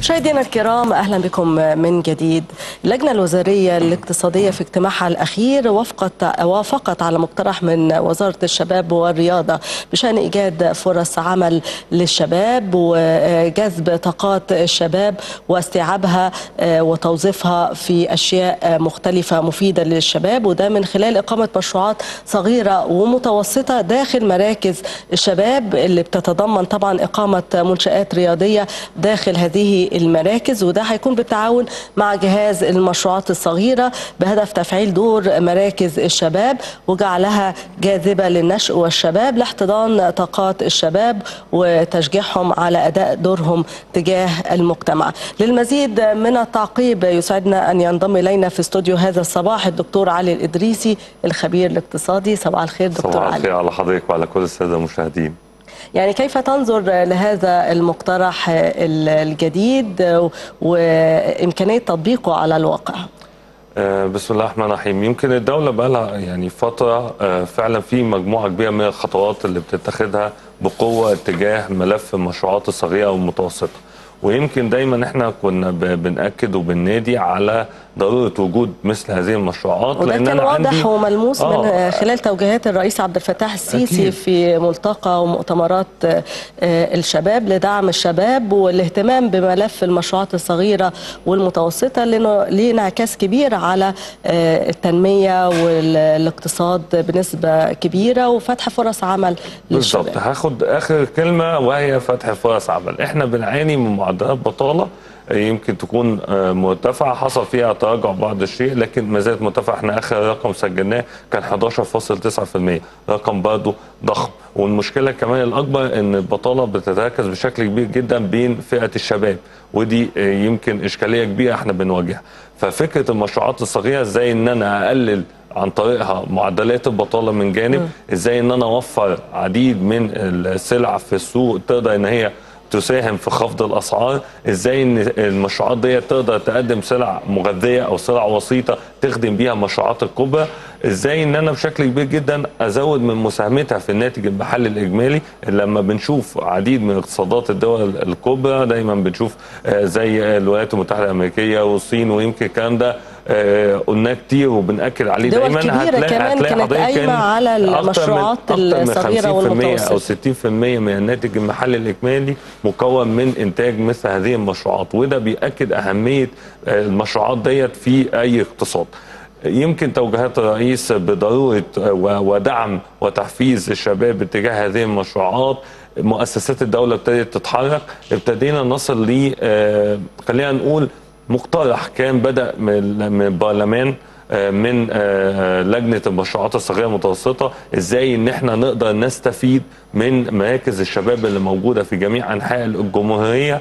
مشاهدينا الكرام اهلا بكم من جديد. اللجنه الوزاريه الاقتصاديه في اجتماعها الاخير وافقت وافقت على مقترح من وزاره الشباب والرياضه بشان ايجاد فرص عمل للشباب وجذب طاقات الشباب واستيعابها وتوظيفها في اشياء مختلفه مفيده للشباب وده من خلال اقامه مشروعات صغيره ومتوسطه داخل مراكز الشباب اللي بتتضمن طبعا اقامه منشات رياضيه داخل هذه المراكز وده هيكون بالتعاون مع جهاز المشروعات الصغيرة بهدف تفعيل دور مراكز الشباب وجعلها جاذبة للنشء والشباب لاحتضان طاقات الشباب وتشجيعهم على أداء دورهم تجاه المجتمع للمزيد من التعقيب يسعدنا أن ينضم إلينا في استوديو هذا الصباح الدكتور علي الإدريسي الخبير الاقتصادي صباح الخير دكتور صباح علي الخير على حضرتك وعلى كل السادة المشاهدين يعني كيف تنظر لهذا المقترح الجديد وإمكانية تطبيقه على الواقع؟ آه، بسم الله الرحمن الرحيم يمكن الدولة بقى لها يعني فترة آه، فعلا في مجموعة كبيرة من الخطوات اللي بتتخذها بقوة اتجاه ملف المشروعات الصغيرة والمتوسطة ويمكن دايما احنا كنا ب- بنأكد وبننادي على ضرورة وجود مثل هذه المشروعات وده كان أنا واضح عندي- وملموس من آه، خلال توجيهات الرئيس عبد الفتاح السيسي أكيد. في ملتقى ومؤتمرات آه، الشباب لدعم الشباب والاهتمام بملف المشروعات الصغيرة والمتوسطة لأنه ليه انعكاس كبير على آه، التنمية والاقتصاد بنسبة كبيرة وفتح فرص عمل بالظبط للشباب هاخد اخر كلمه وهي فتح فرص عمل احنا بنعاني من معدلات بطاله يمكن تكون آه، مرتفعه حصل فيها تراجع بعض الشيء لكن ما زالت مرتفعه احنا اخر رقم سجلناه كان 11.9% رقم برضه ضخم والمشكله كمان الاكبر ان البطاله بتتركز بشكل كبير جدا بين فئه الشباب ودي آه، يمكن اشكاليه كبيره احنا بنواجهها ففكره المشروعات الصغيره ازاي ان انا اقلل عن طريقها معدلات البطاله من جانب ازاي ان انا اوفر عديد من السلع في السوق تقدر ان هي تساهم في خفض الاسعار ازاي ان المشروعات دي تقدر تقدم سلع مغذيه او سلع وسيطه تخدم بيها المشروعات الكبرى ازاي ان انا بشكل كبير جدا ازود من مساهمتها في الناتج المحلي الاجمالي لما بنشوف عديد من اقتصادات الدول الكبرى دايما بنشوف آه، زي الولايات المتحده الامريكيه والصين ويمكن الكلام ده آه، قلناه كتير وبنأكد عليه دول دايما كبيرة كمان كانت حضرتك قايمة إن على أكتر من- المشروعات أكتر من الصغيرة 50% او والمتوسطة. 60% من الناتج المحلي الاجمالي مكون من انتاج مثل هذه المشروعات وده بيأكد اهميه آه، المشروعات ديت في اي اقتصاد. يمكن توجيهات الرئيس بضروره آه، و- ودعم وتحفيز الشباب اتجاه هذه المشروعات مؤسسات الدوله ابتدت تتحرك ابتدينا نصل ل آه، خلينا نقول مقترح كان بدأ من من البرلمان آه، من آه، لجنه المشروعات الصغيره والمتوسطه ازاي ان احنا نقدر نستفيد من مراكز الشباب اللي موجوده في جميع انحاء الجمهوريه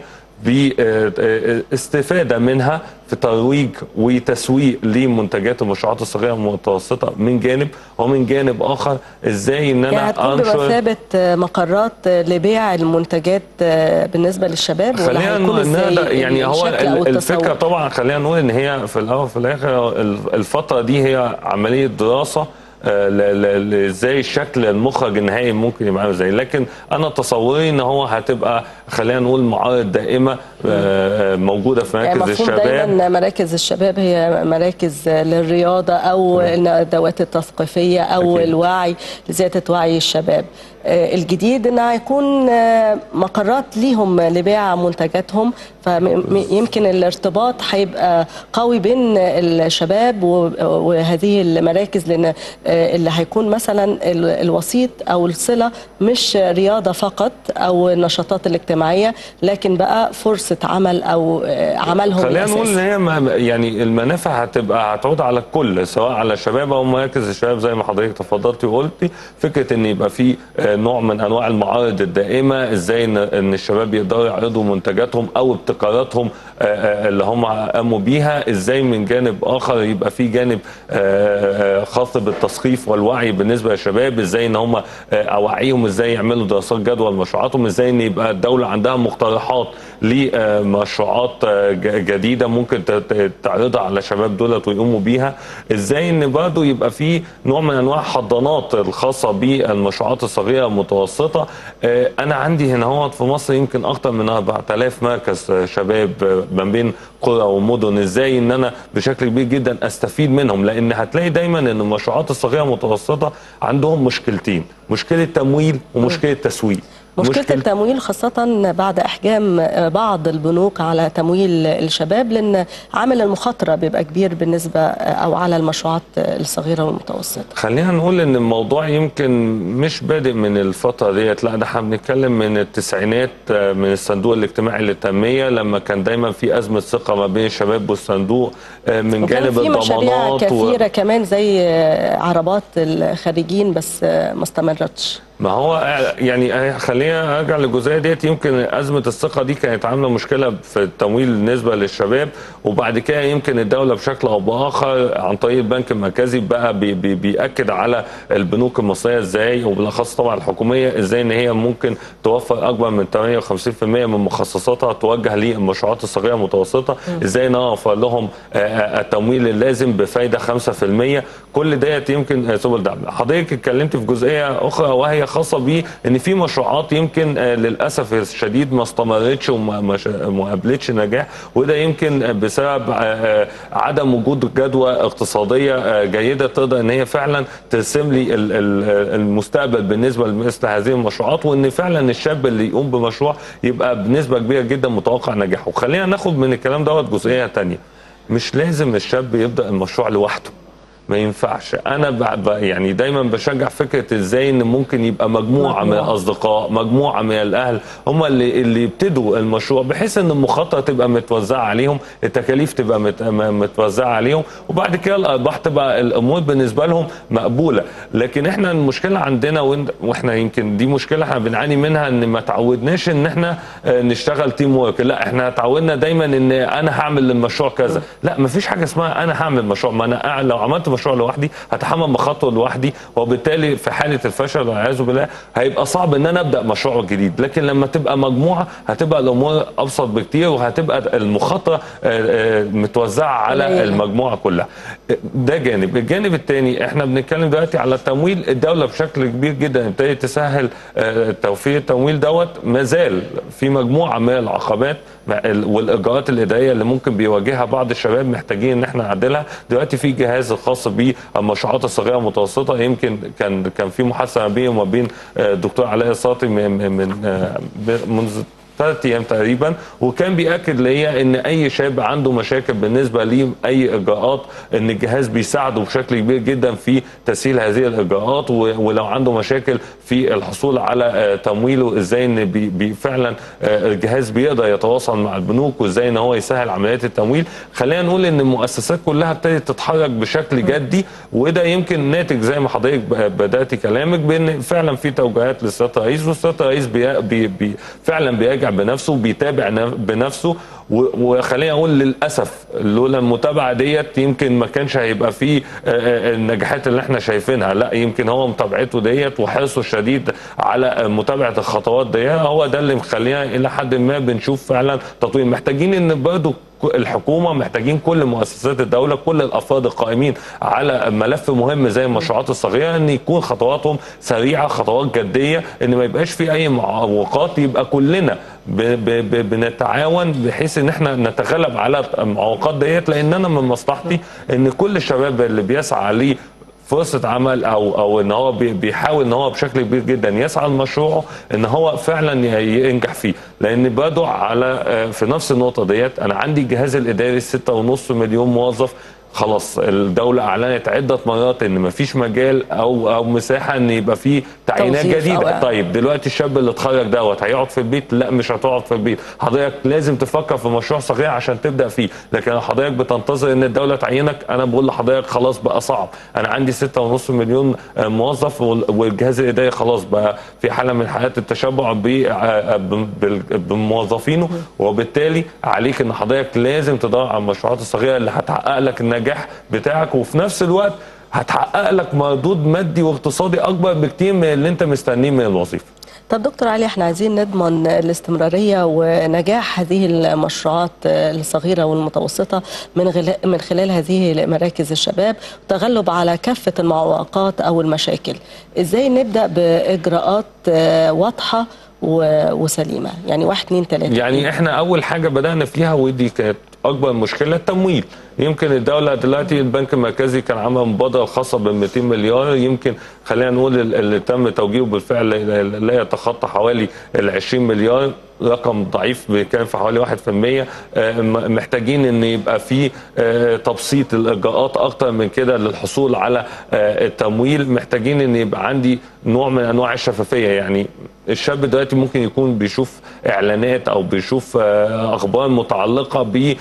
باستفاده منها في ترويج وتسويق لمنتجات المشروعات الصغيره والمتوسطه من جانب ومن جانب اخر ازاي ان يعني انا هتكون بمثابة مقرات لبيع المنتجات بالنسبة للشباب ولا خلينا هيكون نقول إنها ازاي ده- يعني هو الشكل أو ال- الفكره التصور؟ طبعا خلينا نقول ان هي في الاول وفي الاخر ال- الفتره دي هي عمليه دراسه آه، ل- ل- ل- ازاي الشكل المخرج النهائي ممكن يبقى عامل ازاي لكن انا تصوري ان هو هتبقى خلينا نقول معارض دائمه آه، آه، موجوده في يعني مراكز المفروض الشباب دايما مراكز الشباب هي مراكز للرياضة أو الأدوات التثقيفية أو أكيد. الوعي لزيادة وعي الشباب آه، الجديد انها هيكون آه، مقرات ليهم لبيع منتجاتهم فيمكن الارتباط هيبقى قوي بين الشباب و- وهذه المراكز لان آه، اللي هيكون مثلا ال- الوسيط او الصله مش رياضه فقط او النشاطات الاجتماعيه لكن بقى فرصه عمل او آه، عملهم خلينا نقول ان الاساسي هي ما- يعني المنافع هتبقى هتعود على الكل سواء على الشباب او مراكز الشباب زي ما حضرتك تفضلتي وقلتي فكره ان يبقى في آه، نوع من انواع المعارض الدائمه ازاي ان ان الشباب يقدروا يعرضوا منتجاتهم او ابتكاراتهم آه، آه، اللي هم قاموا بيها ازاي من جانب اخر يبقى في جانب آه، آه، خاص بالتثقيف والوعي بالنسبه للشباب ازاي ان هم آه، اوعيهم ازاي يعملوا دراسات جدوى لمشروعاتهم ازاي ان يبقى الدوله عندها مقترحات لمشروعات آه، ج- جديده ممكن ت- ت- تعرضها على الشباب دولت ويقوموا بيها ازاي ان برضه يبقى في نوع من انواع الحضانات الخاصه بالمشروعات الصغيره صغيره متوسطه آه، انا عندي هنا هو في مصر يمكن اكتر من 4000 مركز آه، شباب آه، ما بين قرى ومدن ازاي ان انا بشكل كبير جدا استفيد منهم لان هتلاقي دايما ان المشروعات الصغيره المتوسطه عندهم مشكلتين مشكله تمويل ومشكله تسويق مشكلة التمويل خاصة بعد إحجام بعض البنوك على تمويل الشباب لأن عامل المخاطرة بيبقى كبير بالنسبة أو على المشروعات الصغيرة والمتوسطة خلينا نقول ان الموضوع يمكن مش بادئ من الفتره ديت لا ده احنا بنتكلم من التسعينات آه، من الصندوق الاجتماعي للتنميه لما كان دايما في ازمه ثقه ما بين الشباب والصندوق آه، من وكان جانب في مشاريع الضمانات و- كثيرة كمان زي عربات الخارجين بس ما استمرتش ما هو يعني خلينا ارجع للجزئيه ديت يمكن ازمه الثقه دي كانت عامله مشكله في التمويل بالنسبه للشباب وبعد كده يمكن الدوله بشكل او باخر عن طريق البنك المركزي بقى بي بي بياكد على البنوك المصريه ازاي وبالاخص طبعا الحكوميه ازاي ان هي ممكن توفر اكبر من 58% من مخصصاتها توجه للمشروعات الصغيره المتوسطه ازاي نوفر لهم آه، آه، التمويل اللازم بفايده 5% كل ديت يمكن آه، سبل دعم حضرتك اتكلمت في جزئيه اخرى وهي خاصه بيه ان في مشروعات يمكن آه، للاسف الشديد ما استمرتش وما ما ش- ما قابلتش نجاح وده يمكن آه، بسبب آه، آه، عدم وجود جدوى اقتصاديه آه، جيده تقدر ان هي فعلا ترسم لي ال- ال- المستقبل بالنسبه لمثل هذه المشروعات وان فعلا الشاب اللي يقوم بمشروع يبقى بنسبه كبيره جدا متوقع نجاحه خلينا ناخد من الكلام دوت جزئيه تانية مش لازم الشاب يبدا المشروع لوحده ما ينفعش انا ب... ب... يعني دايما بشجع فكره ازاي ان ممكن يبقى مجموعه من مجموعة. الاصدقاء مجموعه من الاهل هم اللي اللي يبتدوا المشروع بحيث ان المخاطره تبقى متوزعه عليهم التكاليف تبقى مت... م- متوزعه عليهم وبعد كده الارباح تبقى الامور بالنسبه لهم مقبوله لكن احنا المشكله عندنا وإن- واحنا يمكن دي مشكله احنا بنعاني منها ان ما تعودناش ان احنا آه، نشتغل تيم ورك لا احنا تعودنا دايما ان انا هعمل المشروع كذا لا ما فيش حاجه اسمها انا هعمل مشروع ما انا قاعد- لو عملت مشروع لوحدي هتحمل مخاطره لوحدي وبالتالي في حاله الفشل والعياذ بالله هيبقى صعب ان انا ابدا مشروع جديد لكن لما تبقى مجموعه هتبقى الامور ابسط بكتير وهتبقى المخاطره آه، آه، متوزعه على قليلة. المجموعه كلها ده جانب الجانب الثاني احنا بنتكلم دلوقتي على التمويل الدوله بشكل كبير جدا ابتدت تسهل آه، توفير التمويل دوت ما زال في مجموعه من العقبات مع ال- والاجراءات الاداريه اللي ممكن بيواجهها بعض الشباب محتاجين ان احنا نعدلها دلوقتي في جهاز الخاص بالمشروعات الصغيره والمتوسطه يمكن كان كان في محادثه ما بيني وما بين آه، الدكتور علاء الساطي من من آه، منذ ثلاث ايام تقريبا وكان بياكد ليا ان اي شاب عنده مشاكل بالنسبه ليه اي اجراءات ان الجهاز بيساعده بشكل كبير جدا في تسهيل هذه الاجراءات و- ولو عنده مشاكل في الحصول على آه، تمويله ازاي ان بي بي فعلا آه، الجهاز بيقدر يتواصل مع البنوك وازاي ان هو يسهل عمليات التمويل خلينا نقول ان المؤسسات كلها ابتدت تتحرك بشكل جدي وده يمكن ناتج زي ما حضرتك ب- بدات كلامك بان فعلا في توجيهات للسياده الرئيس والسياده الرئيس بي بي بي فعلا بيراجع بنفسه وبيتابع نف- بنفسه و- وخلينا اقول للاسف لولا المتابعه ديت يمكن ما كانش هيبقى فيه آه، آه، النجاحات اللي احنا شايفينها لا يمكن هو متابعته ديت وحرصه الشديد على آه، متابعه الخطوات ديت هو ده اللي مخلينا الى حد ما بنشوف فعلا تطوير محتاجين ان برضه الحكومه محتاجين كل مؤسسات الدوله كل الافراد القائمين على ملف مهم زي المشروعات الصغيره ان يكون خطواتهم سريعه خطوات جديه ان ما يبقاش في اي معوقات يبقى كلنا ب ب ب بنتعاون بحيث ان احنا نتغلب على المعوقات ديت لان انا من مصلحتي ان كل الشباب اللي بيسعى ليه فرصه عمل او او ان هو بي- بيحاول ان هو بشكل كبير جدا يسعى لمشروعه ان هو فعلا ي- ينجح فيه لان برضه على آه، في نفس النقطه ديت انا عندي الجهاز الاداري 6.5 مليون موظف خلاص الدولة أعلنت عدة مرات إن مفيش مجال أو أو مساحة إن يبقى فيه تعيينات توظيف جديدة أو- طيب دلوقتي الشاب اللي اتخرج دوت هيقعد في البيت لا مش هتقعد في البيت حضرتك لازم تفكر في مشروع صغير عشان تبدا فيه لكن لو حضرتك بتنتظر ان الدوله تعينك انا بقول لحضرتك خلاص بقى صعب انا عندي 6.5 مليون آه، موظف وال- والجهاز الاداري خلاص بقى في حاله من حالات التشبع ب- آه، بم- بال- بموظفينه وبالتالي عليك ان حضرتك لازم تدور على المشروعات الصغيره اللي هتحقق لك النجاح بتاعك وفي نفس الوقت هتحقق لك مردود مادي واقتصادي اكبر بكتير من اللي انت مستنيه من الوظيفه طب دكتور علي احنا عايزين نضمن الاستمرارية ونجاح هذه المشروعات الصغيرة والمتوسطة من غلا- من خلال هذه مراكز الشباب وتغلب على كافة المعوقات أو المشاكل ازاي نبدأ بإجراءات آه، واضحة و- وسليمة يعني واحد اتنين تلاتة يعني احنا اول حاجه بدانا فيها ودي كانت اكبر مشكله التمويل يمكن الدوله دلوقتي البنك المركزي كان عمل مبادره خاصه ب 200 مليار يمكن خلينا نقول ال- اللي تم توجيهه بالفعل لا- لا يتخطى حوالي ال 20 مليار رقم ضعيف كان في حوالي 1% آه، م- محتاجين ان يبقى في آه، تبسيط الاجراءات اكتر من كده للحصول على آه، التمويل محتاجين ان يبقى عندي نوع من انواع الشفافيه يعني الشاب دلوقتي ممكن يكون بيشوف اعلانات او بيشوف آه، اخبار متعلقه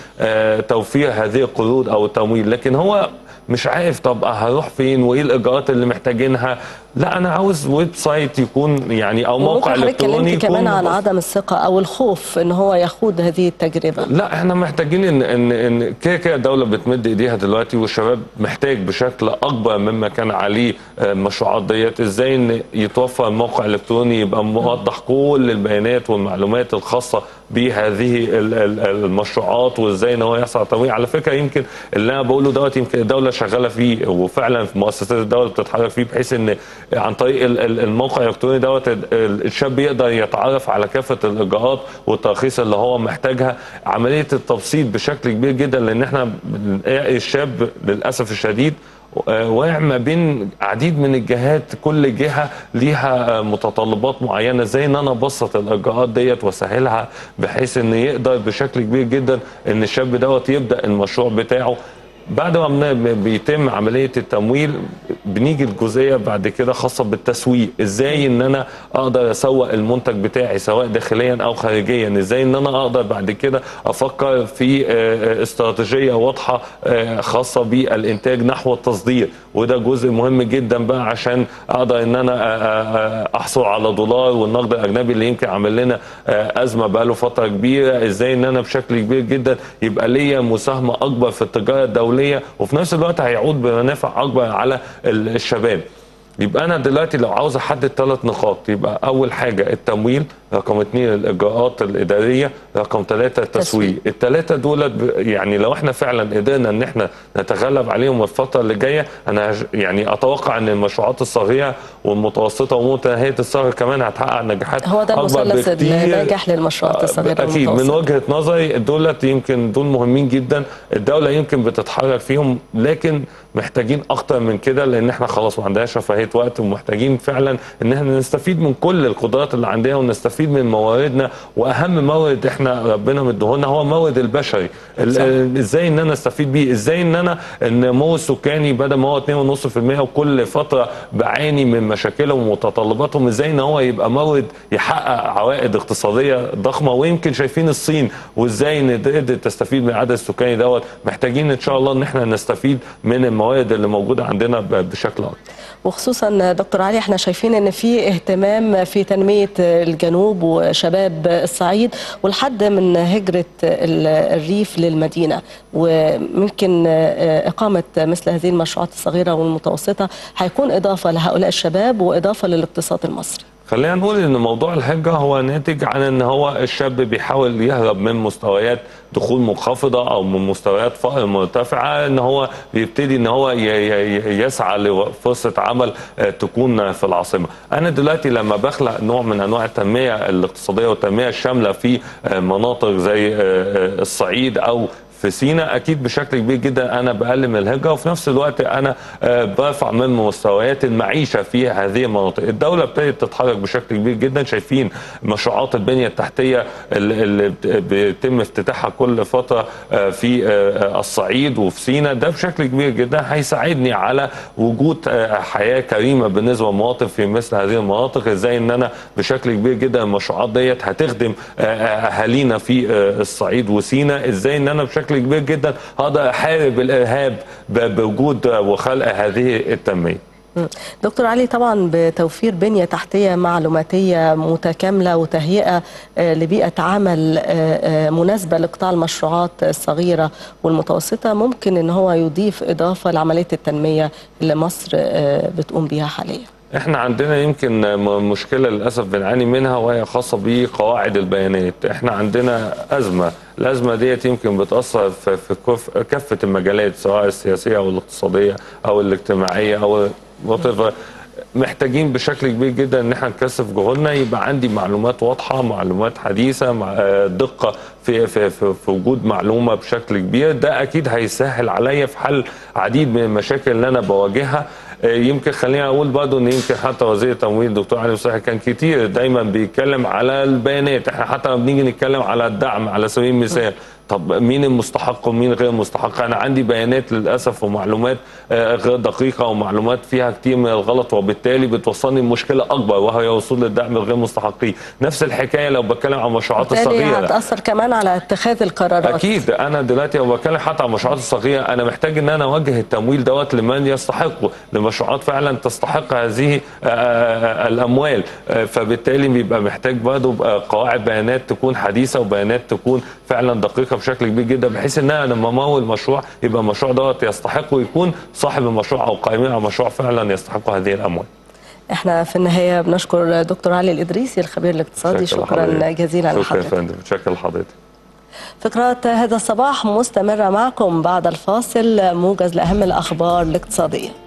بتوفير هذه القروض او التمويل لكن هو مش عارف طب هروح فين وايه الاجراءات اللي محتاجينها لا انا عاوز ويب سايت يكون يعني او وممكن موقع حضرتك الكتروني اتكلمت يكون كمان عن مبسط. عدم الثقة أو الخوف إن هو يخوض هذه التجربة لا احنا محتاجين ان ان ان كده كده الدوله بتمد ايديها دلوقتي والشباب محتاج بشكل اكبر مما كان عليه آه، المشروعات ديت ازاي ان يتوفر موقع الكتروني يبقى موضح كل البيانات والمعلومات الخاصه بهذه ال- ال- المشروعات وازاي ان هو يحصل على تمويل على فكره يمكن اللي انا بقوله دوت يمكن الدوله شغاله فيه وفعلا في مؤسسات الدوله بتتحرك فيه بحيث ان عن طريق ال- ال- الموقع الالكتروني دوت ال- ال- الشاب يقدر يتعرف على كافه الاجراءات والتراخيص اللي هو محتاجها عمليه التبسيط بشكل كبير جدا لان احنا بنلاقي الشاب للاسف الشديد آه، واقع ما بين عديد من الجهات كل جهه ليها آه، متطلبات معينه ازاي ان انا ابسط الاجراءات ديت واسهلها بحيث ان يقدر بشكل كبير جدا ان الشاب دوت يبدا المشروع بتاعه بعد ما بن- بيتم عمليه التمويل بنيجي الجزئيه بعد كده خاصه بالتسويق ازاي ان انا اقدر اسوق المنتج بتاعي سواء داخليا او خارجيا ازاي ان انا اقدر بعد كده افكر في آه، آه، استراتيجيه واضحه آه، خاصه بالانتاج نحو التصدير وده جزء مهم جدا بقى عشان اقدر ان انا آه، آه، احصل على دولار والنقد الاجنبي اللي يمكن عامل لنا آه، ازمه بقاله فتره كبيره ازاي ان انا بشكل كبير جدا يبقى ليا مساهمه اكبر في التجاره الدوليه وفي نفس الوقت هيعود بمنافع اكبر على ال- الشباب يبقى انا دلوقتي لو عاوز احدد ثلاث نقاط يبقى اول حاجه التمويل رقم اثنين الاجراءات الاداريه رقم ثلاثه التسويق الثلاثه دول يعني لو احنا فعلا قدرنا ان احنا نتغلب عليهم الفتره اللي جايه انا هج- يعني اتوقع ان المشروعات الصغيره والمتوسطه ومتناهيه الصغر كمان هتحقق نجاحات هو ده أكبر المثلث بكتير. الناجح للمشروعات الصغيرة اكيد من والمتوسطة. وجهه نظري دولت يمكن دول مهمين جدا الدوله يمكن بتتحرك فيهم لكن محتاجين اكتر من كده لان احنا خلاص ما عندناش رفاهيه وقت ومحتاجين فعلا ان احنا نستفيد من كل القدرات اللي عندنا ونستفيد من مواردنا واهم مورد احنا ربنا مديهولنا هو المورد البشري ال- صح. ال- ازاي ان انا استفيد بيه ازاي ان انا النمو السكاني بدل ما هو 2.5% وكل فتره بعاني من مشاكلهم ومتطلباتهم ازاي ان هو يبقى مورد يحقق عوائد اقتصاديه ضخمه ويمكن شايفين الصين وازاي ان قدرت تستفيد من العدد السكاني دوت محتاجين ان شاء الله ان احنا نستفيد من الموارد اللي موجوده عندنا ب- بشكل اكبر وخصوصا دكتور علي احنا شايفين ان في اهتمام في تنميه الجنوب وشباب الصعيد والحد من هجره ال- الريف للمدينه وممكن اقامه مثل هذه المشروعات الصغيره والمتوسطه هيكون اضافه لهؤلاء الشباب واضافه للاقتصاد المصري خلينا نقول ان موضوع الهجرة هو ناتج عن ان هو الشاب بيحاول يهرب من مستويات دخول منخفضة او من مستويات فقر مرتفعة ان هو بيبتدي ان هو ي- ي- يسعى لفرصة عمل آه، تكون في العاصمة انا دلوقتي لما بخلق نوع من انواع التنمية الاقتصادية والتنمية الشاملة في آه، مناطق زي آه، آه، الصعيد او في سينا اكيد بشكل كبير جدا انا بقلل من الهجره وفي نفس الوقت انا آه، برفع من مستويات المعيشه في هذه المناطق الدوله ابتدت تتحرك بشكل كبير جدا شايفين مشروعات البنيه التحتيه اللي اللي بت- بيتم افتتاحها كل فتره آه، في آه، الصعيد وفي سينا ده بشكل كبير جدا هيساعدني على وجود آه، حياه كريمه بالنسبه للمواطن في مثل هذه المناطق ازاي ان انا بشكل كبير جدا المشروعات ديت هتخدم آه، آه، اهالينا في آه، الصعيد وسينا ازاي ان انا بشكل كبير جدا هقدر احارب الارهاب ب- بوجود وخلق هذه التنميه مم. دكتور علي طبعا بتوفير بنية تحتية معلوماتية متكاملة وتهيئة آه، لبيئة عمل آه، آه، مناسبة لقطاع المشروعات الصغيرة والمتوسطة ممكن ان هو يضيف إضافة لعملية التنمية اللي مصر آه، بتقوم بيها حاليا احنا عندنا يمكن م- مشكله للاسف بنعاني منها وهي خاصه بقواعد البيانات احنا عندنا ازمه الازمه ديت يمكن بتاثر في في كف- كافه المجالات سواء السياسيه او الاقتصاديه او الاجتماعيه او whatever. محتاجين بشكل كبير جدا ان احنا نكثف جهودنا يبقى عندي معلومات واضحه معلومات حديثه مع آه، دقه في في في, في وجود معلومه بشكل كبير ده اكيد هيسهل عليا في حل عديد من المشاكل اللي انا بواجهها آه، يمكن خليني اقول برضه ان يمكن حتى وزير التمويل الدكتور علي مصلحي كان كتير دايما بيتكلم على البيانات احنا حتى لما بنيجي نتكلم على الدعم على سبيل المثال طب مين المستحق ومين غير المستحق انا عندي بيانات للاسف ومعلومات آه، غير دقيقه ومعلومات فيها كتير من الغلط وبالتالي بتوصلني لمشكله اكبر وهي وصول الدعم الغير مستحقين نفس الحكايه لو بتكلم عن المشروعات بالتالي الصغيره هتأثر كمان على اتخاذ القرارات اكيد انا دلوقتي لو بتكلم حتى عن المشروعات الصغيره انا محتاج ان انا اوجه التمويل دوت لمن يستحقه لمشروعات فعلا تستحق هذه آه، آه، الاموال آه، فبالتالي بيبقى محتاج برضه بقى قواعد بيانات تكون حديثه وبيانات تكون فعلا دقيقه بشكل كبير جدا بحيث ان انا لما امول مشروع يبقى المشروع دوت يستحق ويكون صاحب المشروع او قائمين على المشروع فعلا يستحقوا هذه الاموال احنا في النهاية بنشكر دكتور علي الإدريسي الخبير الاقتصادي شكرا شكرا لحضرتك. جزيلا شكرا يا لحضرتك فندم شكرا لحضرتك فقرات هذا الصباح مستمرة معكم بعد الفاصل موجز لأهم الأخبار الاقتصادية